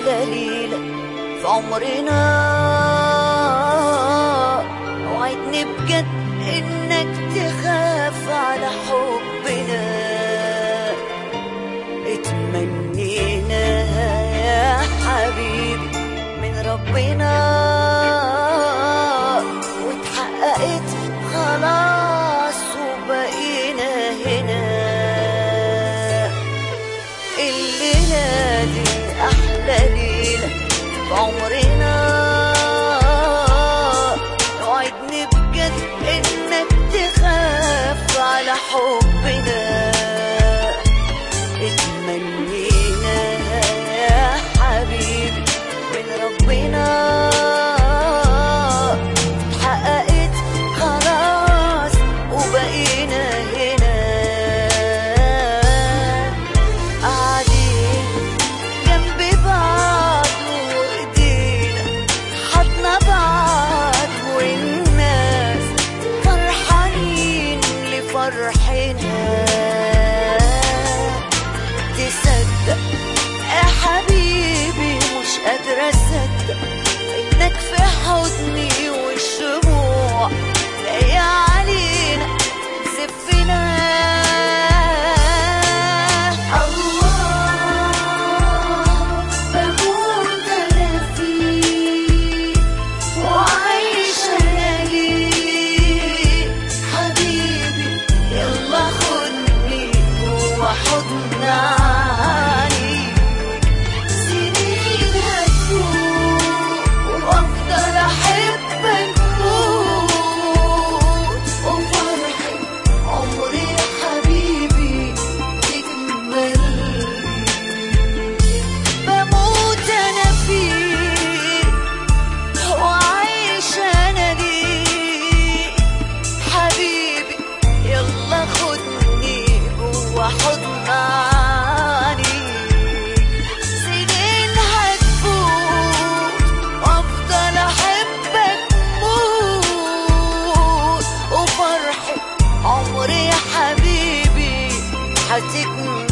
أحلى ليلة في عمرنا وعدني بجد إنك تخاف على حبنا اتمنيناها يا حبيبي من ربنا واتحققت خلاص وبقينا هنا الليلة دي أحلى ليلة في عمرنا وعدني بجد إنك تخاف على حبنا اتمنينا يا حبيبي من ربنا اتحققت خلاص وبقينا هنا قاعدين جنب بعض وايدينا حضنا بعض والناس فرحانين لفرحنا تصدق يا حبيبي مش قادرة أصدق إنك في حضني والشموع جاية علينا زفنا الله بموت أنا فيك وعايش أنا ليك حبيبي يلا خدني جوا حضن عليك سنين هتفوت وأفضل أحبك موت وفرحة عمري يا حبيبي تكمل بموت أنا فيك وعايش أنا ليك حبيبي يلا خدني جوا حضن عنيك سنين هتفوت وافضل احبك موت وفرحة عمري يا حبيبي هتكمل